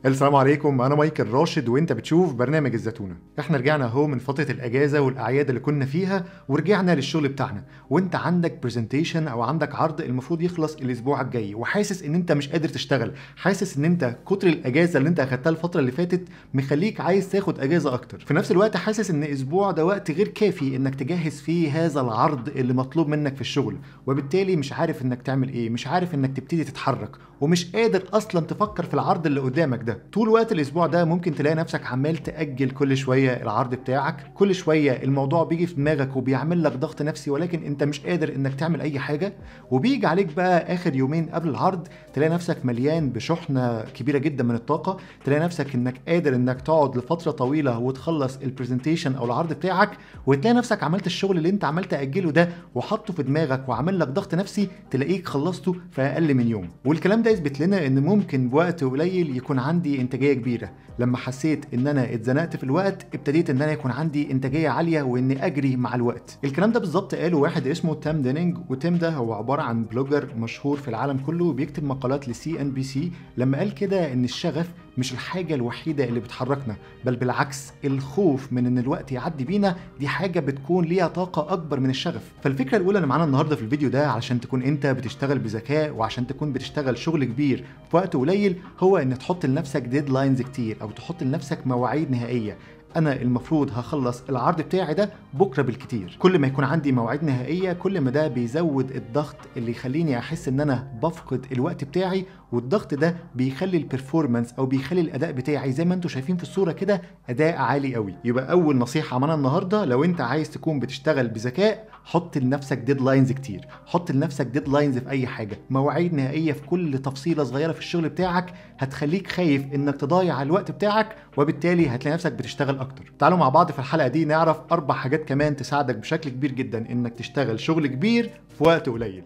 السلام عليكم انا مايكل راشد وانت بتشوف برنامج الزتونه احنا رجعنا اهو من فتره الاجازه والاعياد اللي كنا فيها ورجعنا للشغل بتاعنا وانت عندك برزنتيشن او عندك عرض المفروض يخلص الاسبوع الجاي وحاسس ان انت مش قادر تشتغل حاسس ان انت كتر الاجازه اللي انت اخدتها الفتره اللي فاتت مخليك عايز تاخد اجازه اكتر في نفس الوقت حاسس ان اسبوع ده وقت غير كافي انك تجهز فيه هذا العرض اللي مطلوب منك في الشغل وبالتالي مش عارف انك تعمل ايه مش عارف انك تبتدي تتحرك ومش قادر اصلا تفكر في العرض اللي قدامك ده طول وقت الاسبوع ده ممكن تلاقي نفسك عمال تاجل كل شويه العرض بتاعك كل شويه الموضوع بيجي في دماغك وبيعمل لك ضغط نفسي ولكن انت مش قادر انك تعمل اي حاجه وبيجي عليك بقى اخر يومين قبل العرض تلاقي نفسك مليان بشحنه كبيره جدا من الطاقه تلاقي نفسك انك قادر انك تقعد لفتره طويله وتخلص البرزنتيشن او العرض بتاعك وتلاقي نفسك عملت الشغل اللي انت عمال تاجله ده وحطه في دماغك وعمل لك ضغط نفسي تلاقيك خلصته في اقل من يوم والكلام ده يثبت لنا ان ممكن بوقت قليل يكون عندي انتاجيه كبيره لما حسيت ان انا اتزنقت في الوقت ابتديت ان انا يكون عندي انتاجيه عاليه واني اجري مع الوقت الكلام ده بالظبط قاله واحد اسمه تام دينينج وتيم ده هو عباره عن بلوجر مشهور في العالم كله بيكتب مقالات لسي ان بي سي لما قال كده ان الشغف مش الحاجة الوحيدة اللي بتحركنا بل بالعكس الخوف من ان الوقت يعدي بينا دي حاجة بتكون ليها طاقة اكبر من الشغف فالفكرة الاولى اللي معانا النهاردة في الفيديو ده علشان تكون انت بتشتغل بذكاء وعشان تكون بتشتغل شغل كبير في وقت قليل هو ان تحط لنفسك ديدلاينز كتير او تحط لنفسك مواعيد نهائية انا المفروض هخلص العرض بتاعي ده بكره بالكتير كل ما يكون عندي مواعيد نهائيه كل ما ده بيزود الضغط اللي يخليني احس ان انا بفقد الوقت بتاعي والضغط ده بيخلي البرفورمانس او بيخلي الاداء بتاعي زي ما انتم شايفين في الصوره كده اداء عالي قوي يبقى اول نصيحه معانا النهارده لو انت عايز تكون بتشتغل بذكاء حط لنفسك ديدلاينز كتير حط لنفسك ديدلاينز في اي حاجه مواعيد نهائيه في كل تفصيله صغيره في الشغل بتاعك هتخليك خايف انك تضيع الوقت بتاعك وبالتالي هتلاقي نفسك بتشتغل اكتر تعالوا مع بعض في الحلقه دي نعرف اربع حاجات كمان تساعدك بشكل كبير جدا انك تشتغل شغل كبير في وقت قليل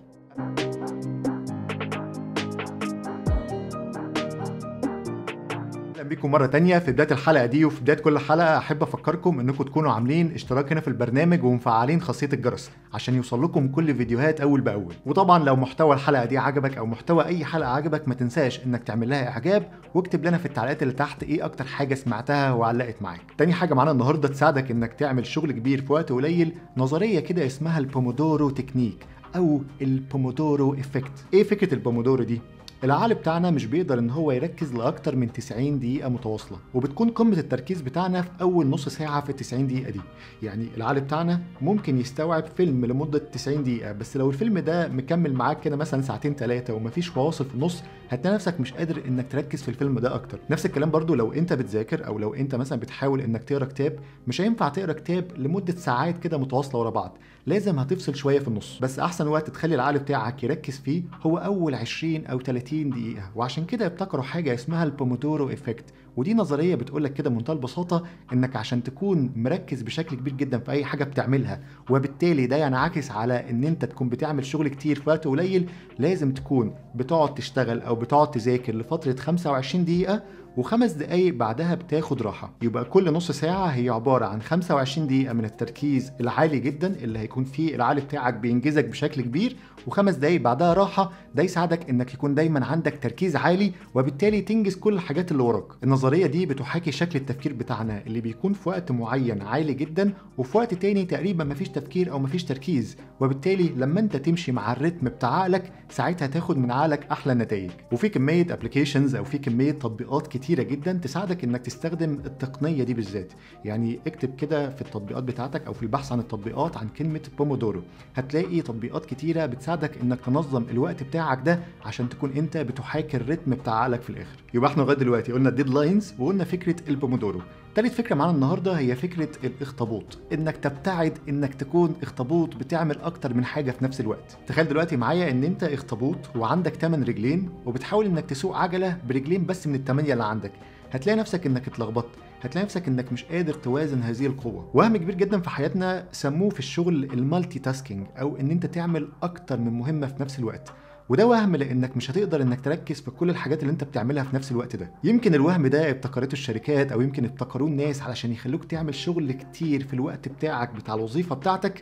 اهلا بيكم مره تانية في بدايه الحلقه دي وفي بدايه كل حلقه احب افكركم انكم تكونوا عاملين اشتراك هنا في البرنامج ومفعلين خاصيه الجرس عشان يوصل لكم كل فيديوهات اول باول وطبعا لو محتوى الحلقه دي عجبك او محتوى اي حلقه عجبك ما تنساش انك تعمل لها اعجاب واكتب لنا في التعليقات اللي تحت ايه اكتر حاجه سمعتها وعلقت معاك تاني حاجه معانا النهارده تساعدك انك تعمل شغل كبير في وقت قليل نظريه كده اسمها البومودورو تكنيك او البومودورو افكت ايه فكره البومودورو دي العقل بتاعنا مش بيقدر ان هو يركز لاكتر من 90 دقيقه متواصله وبتكون قمه التركيز بتاعنا في اول نص ساعه في ال 90 دقيقه دي يعني العقل بتاعنا ممكن يستوعب فيلم لمده 90 دقيقه بس لو الفيلم ده مكمل معاك كده مثلا ساعتين ثلاثه ومفيش فواصل في النص هتلاقي نفسك مش قادر انك تركز في الفيلم ده اكتر نفس الكلام برضو لو انت بتذاكر او لو انت مثلا بتحاول انك تقرا كتاب مش هينفع تقرا كتاب لمده ساعات كده متواصله ورا بعض لازم هتفصل شويه في النص بس احسن وقت تخلي العقل بتاعك يركز فيه هو اول 20 او 30 دقيقه وعشان كده ابتكروا حاجه اسمها البومودورو افكت ودي نظريه بتقول لك كده بمنتهى البساطه انك عشان تكون مركز بشكل كبير جدا في اي حاجه بتعملها وبالتالي ده ينعكس على ان انت تكون بتعمل شغل كتير في وقت قليل لازم تكون بتقعد تشتغل او بتقعد تذاكر لفتره 25 دقيقه وخمس دقايق بعدها بتاخد راحة يبقى كل نص ساعة هي عبارة عن 25 دقيقة من التركيز العالي جدا اللي هيكون فيه العقل بتاعك بينجزك بشكل كبير وخمس دقايق بعدها راحة ده يساعدك انك يكون دايما عندك تركيز عالي وبالتالي تنجز كل الحاجات اللي وراك النظرية دي بتحاكي شكل التفكير بتاعنا اللي بيكون في وقت معين عالي جدا وفي وقت تاني تقريبا مفيش تفكير او مفيش تركيز وبالتالي لما انت تمشي مع الريتم بتاع عقلك ساعتها تاخد من عقلك احلى نتائج وفي كمية ابلكيشنز او في كمية تطبيقات كتيرة جدا تساعدك انك تستخدم التقنية دي بالذات يعني اكتب كده في التطبيقات بتاعتك او في البحث عن التطبيقات عن كلمة بومودورو هتلاقي تطبيقات كتيرة بتساعدك انك تنظم الوقت بتاعك ده عشان تكون انت بتحاكي الريتم بتاع عقلك في الاخر يبقى احنا لغايه دلوقتي قلنا الديدلاينز وقلنا فكره البومودورو تالت فكره معانا النهارده هي فكره الاخطبوط انك تبتعد انك تكون اخطبوط بتعمل اكتر من حاجه في نفس الوقت تخيل دلوقتي معايا ان انت اخطبوط وعندك 8 رجلين وبتحاول انك تسوق عجله برجلين بس من الثمانيه اللي عندك هتلاقي نفسك انك اتلخبطت هتلاقي نفسك انك مش قادر توازن هذه القوه وهم كبير جدا في حياتنا سموه في الشغل المالتي تاسكينج او ان انت تعمل اكتر من مهمه في نفس الوقت وده وهم لانك مش هتقدر انك تركز في كل الحاجات اللي انت بتعملها في نفس الوقت ده يمكن الوهم ده ابتكرته الشركات او يمكن ابتكروه الناس علشان يخلوك تعمل شغل كتير في الوقت بتاعك بتاع الوظيفه بتاعتك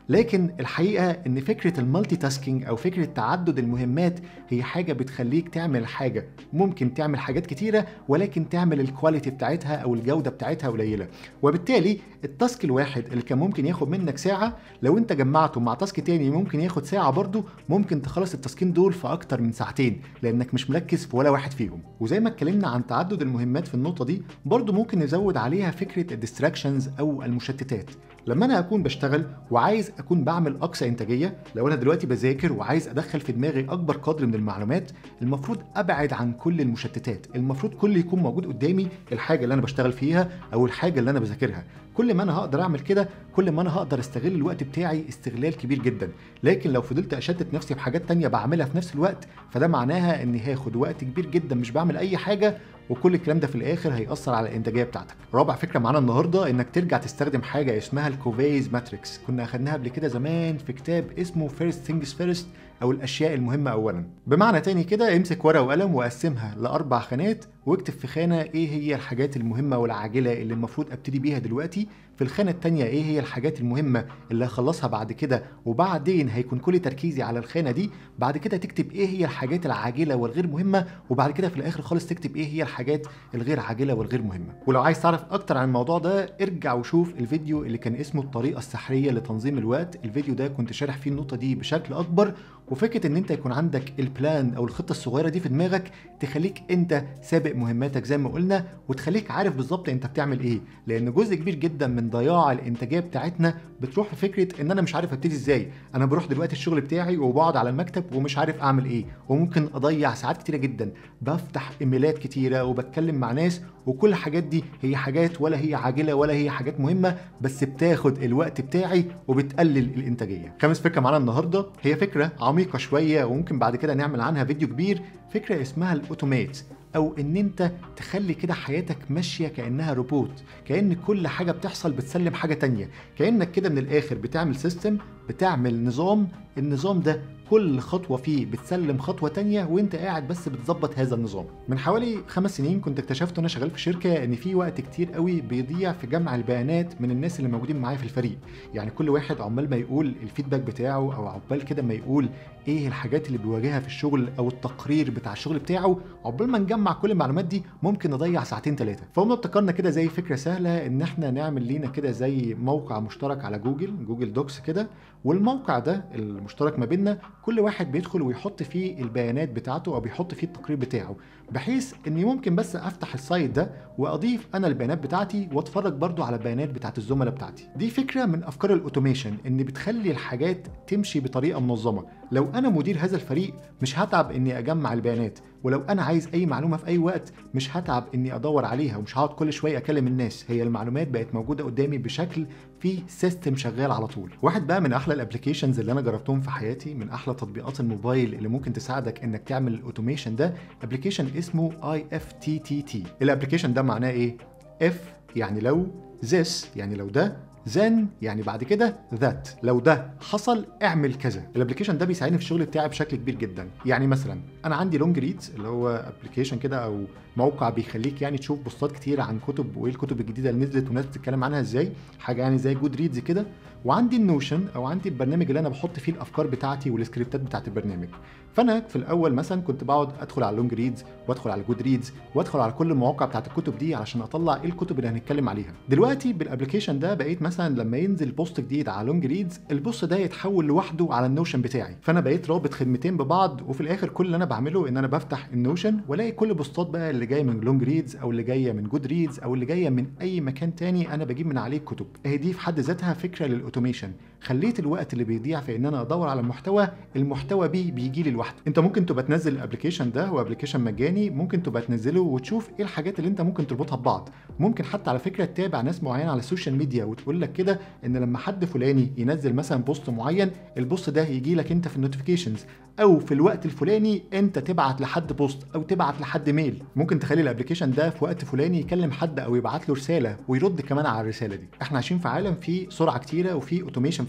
لكن الحقيقه ان فكره المالتي تاسكينج او فكره تعدد المهمات هي حاجه بتخليك تعمل حاجه ممكن تعمل حاجات كتيره ولكن تعمل الكواليتي بتاعتها او الجوده بتاعتها قليله وبالتالي التاسك الواحد اللي كان ممكن ياخد منك ساعه لو انت جمعته مع تاسك تاني ممكن ياخد ساعه برضه ممكن تخلص التاسكين دول في اكتر من ساعتين لانك مش مركز في ولا واحد فيهم وزي ما اتكلمنا عن تعدد المهمات في النقطه دي برضه ممكن نزود عليها فكره الديستراكشنز او المشتتات لما انا اكون بشتغل وعايز اكون بعمل اقصى انتاجيه لو انا دلوقتي بذاكر وعايز ادخل في دماغي اكبر قدر من المعلومات المفروض ابعد عن كل المشتتات المفروض كل يكون موجود قدامي الحاجه اللي انا بشتغل فيها او الحاجه اللي انا بذاكرها كل ما انا هقدر اعمل كده كل ما انا هقدر استغل الوقت بتاعي استغلال كبير جدا لكن لو فضلت اشتت نفسي بحاجات تانية بعملها في نفس الوقت فده معناها اني هاخد وقت كبير جدا مش بعمل اي حاجه وكل الكلام ده في الاخر هيأثر على الانتاجيه بتاعتك رابع فكره معانا النهارده انك ترجع تستخدم حاجه اسمها الكوفيز ماتريكس كنا اخدناها قبل كده زمان في كتاب اسمه فيرست ثينجز فيرست او الاشياء المهمه اولا بمعنى تاني كده امسك ورقه وقلم وقسمها لاربع خانات واكتب في خانه ايه هي الحاجات المهمه والعاجله اللي المفروض ابتدي بيها دلوقتي في الخانه التانيه ايه هي الحاجات المهمه اللي هخلصها بعد كده وبعدين هيكون كل تركيزي على الخانه دي بعد كده تكتب ايه هي الحاجات العاجله والغير مهمه وبعد كده في الاخر خالص تكتب ايه هي الحاجات الغير عاجله والغير مهمه ولو عايز تعرف اكتر عن الموضوع ده ارجع وشوف الفيديو اللي كان اسمه الطريقه السحريه لتنظيم الوقت الفيديو ده كنت شارح فيه النقطه دي بشكل اكبر وفكره ان انت يكون عندك البلان او الخطه الصغيره دي في دماغك تخليك انت سابق مهماتك زي ما قلنا وتخليك عارف بالظبط انت بتعمل ايه لان جزء كبير جدا من ضياع الانتاجيه بتاعتنا بتروح في فكره ان انا مش عارف ابتدي ازاي انا بروح دلوقتي الشغل بتاعي وبقعد على المكتب ومش عارف اعمل ايه وممكن اضيع ساعات كتيره جدا بفتح ايميلات كتيره وبتكلم مع ناس وكل الحاجات دي هي حاجات ولا هي عاجله ولا هي حاجات مهمه بس بتاخد الوقت بتاعي وبتقلل الانتاجيه خامس فكره معانا النهارده هي فكره عميقه شويه وممكن بعد كده نعمل عنها فيديو كبير فكره اسمها الاوتوميت او ان انت تخلي كده حياتك ماشيه كانها روبوت كان كل حاجه بتحصل بتسلم حاجه تانية كانك كده من الاخر بتعمل سيستم بتعمل نظام النظام ده كل خطوه فيه بتسلم خطوه تانية وانت قاعد بس بتظبط هذا النظام من حوالي خمس سنين كنت اكتشفت وانا شغال في شركه ان في وقت كتير قوي بيضيع في جمع البيانات من الناس اللي موجودين معايا في الفريق يعني كل واحد عمال ما يقول الفيدباك بتاعه او عقبال كده ما يقول ايه الحاجات اللي بيواجهها في الشغل او التقرير بتاع الشغل بتاعه عقبال ما نجمع كل المعلومات دي ممكن نضيع ساعتين ثلاثه فقمنا ابتكرنا كده زي فكره سهله ان احنا نعمل لينا كده زي موقع مشترك على جوجل جوجل دوكس كده والموقع ده المشترك ما بيننا كل واحد بيدخل ويحط فيه البيانات بتاعته او بيحط فيه التقرير بتاعه بحيث اني ممكن بس افتح السايت ده واضيف انا البيانات بتاعتي واتفرج برضو على البيانات بتاعت الزملاء بتاعتي دي فكره من افكار الاوتوميشن ان بتخلي الحاجات تمشي بطريقه منظمه لو انا مدير هذا الفريق مش هتعب اني اجمع البيانات ولو انا عايز اي معلومه في اي وقت مش هتعب اني ادور عليها ومش هقعد كل شويه اكلم الناس هي المعلومات بقت موجوده قدامي بشكل في سيستم شغال على طول واحد بقى من احلى الابلكيشنز اللي انا جربتهم في حياتي من احلى تطبيقات الموبايل اللي ممكن تساعدك انك تعمل الاوتوميشن ده ابلكيشن اسمه اي اف تي تي تي الابلكيشن ده معناه ايه اف يعني لو this يعني لو ده then يعني بعد كده that لو ده حصل اعمل كذا الابلكيشن ده بيساعدني في الشغل بتاعي بشكل كبير جدا يعني مثلا انا عندي لونج ريدز اللي هو ابلكيشن كده او موقع بيخليك يعني تشوف بوستات كتير عن كتب وايه الكتب الجديده اللي نزلت والناس بتتكلم عنها ازاي حاجه يعني زي جود ريدز كده وعندي النوشن او عندي البرنامج اللي انا بحط فيه الافكار بتاعتي والسكريبتات بتاعت البرنامج فانا في الاول مثلا كنت بقعد ادخل على اللونج ريدز وادخل على الجود ريدز وادخل على كل المواقع بتاعت الكتب دي علشان اطلع ايه الكتب اللي هنتكلم عليها دلوقتي بالابلكيشن ده بقيت مثلا لما ينزل بوست جديد على لونج ريدز البوست ده يتحول لوحده على النوشن بتاعي فانا بقيت رابط خدمتين ببعض وفي الاخر كل اللي انا بعمله ان انا بفتح النوشن والاقي كل بوستات بقى اللي جايه من لونج ريدز او اللي جايه من جود ريدز او اللي جايه من اي مكان تاني انا بجيب من عليه كتب اهي دي في حد ذاتها فكره للاوتوميشن خليت الوقت اللي بيضيع في ان انا ادور على المحتوى المحتوى بيه بيجي لي لوحده انت ممكن تبقى تنزل الابلكيشن ده هو ابلكيشن مجاني ممكن تبقى تنزله وتشوف ايه الحاجات اللي انت ممكن تربطها ببعض ممكن حتى على فكره تتابع ناس معينه على السوشيال ميديا وتقول لك كده ان لما حد فلاني ينزل مثلا بوست معين البوست ده يجي لك انت في النوتيفيكيشنز او في الوقت الفلاني انت تبعت لحد بوست او تبعت لحد ميل ممكن تخلي الابلكيشن ده في وقت فلاني يكلم حد او يبعت له رساله ويرد كمان على الرساله دي احنا عايشين في عالم فيه سرعه كتيره وفيه اوتوميشن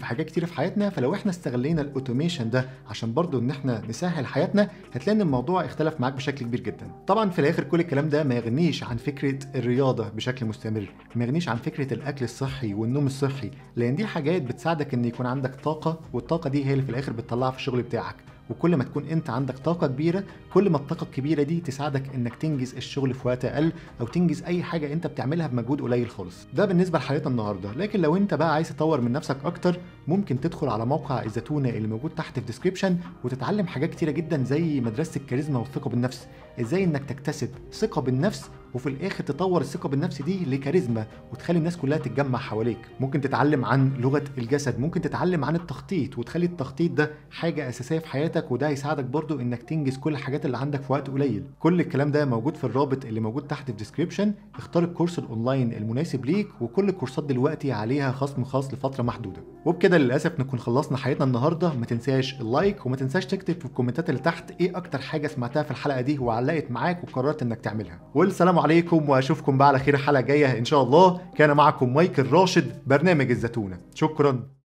في حاجات كتير في حياتنا فلو احنا استغلينا الاوتوميشن ده عشان برضو ان احنا نسهل حياتنا هتلاقي ان الموضوع اختلف معاك بشكل كبير جدا طبعا في الاخر كل الكلام ده ما يغنيش عن فكره الرياضه بشكل مستمر ما يغنيش عن فكره الاكل الصحي والنوم الصحي لان دي حاجات بتساعدك ان يكون عندك طاقه والطاقه دي هي اللي في الاخر بتطلعها في الشغل بتاعك وكل ما تكون انت عندك طاقه كبيره كل ما الطاقه الكبيره دي تساعدك انك تنجز الشغل في وقت اقل او تنجز اي حاجه انت بتعملها بمجهود قليل خالص ده بالنسبه لحياتنا النهارده لكن لو انت بقى عايز تطور من نفسك اكتر ممكن تدخل على موقع الزتونه اللي موجود تحت في ديسكريبشن وتتعلم حاجات كتيره جدا زي مدرسه الكاريزما والثقه بالنفس ازاي انك تكتسب ثقه بالنفس وفي الاخر تطور الثقه بالنفس دي لكاريزما وتخلي الناس كلها تتجمع حواليك ممكن تتعلم عن لغه الجسد ممكن تتعلم عن التخطيط وتخلي التخطيط ده حاجه اساسيه في حياتك وده هيساعدك برضو انك تنجز كل الحاجات اللي عندك في وقت قليل كل الكلام ده موجود في الرابط اللي موجود تحت في الديسكريبشن اختار الكورس الاونلاين المناسب ليك وكل الكورسات دلوقتي عليها خصم خاص لفتره محدوده وبكده للاسف نكون خلصنا حياتنا النهارده ما تنساش اللايك وما تنساش تكتب في الكومنتات اللي تحت ايه اكتر حاجه سمعتها في الحلقه دي وعلقت معاك وقررت انك تعملها والسلام عليكم واشوفكم بقى على خير الحلقه الجايه ان شاء الله كان معكم مايكل راشد برنامج الزتونه شكرا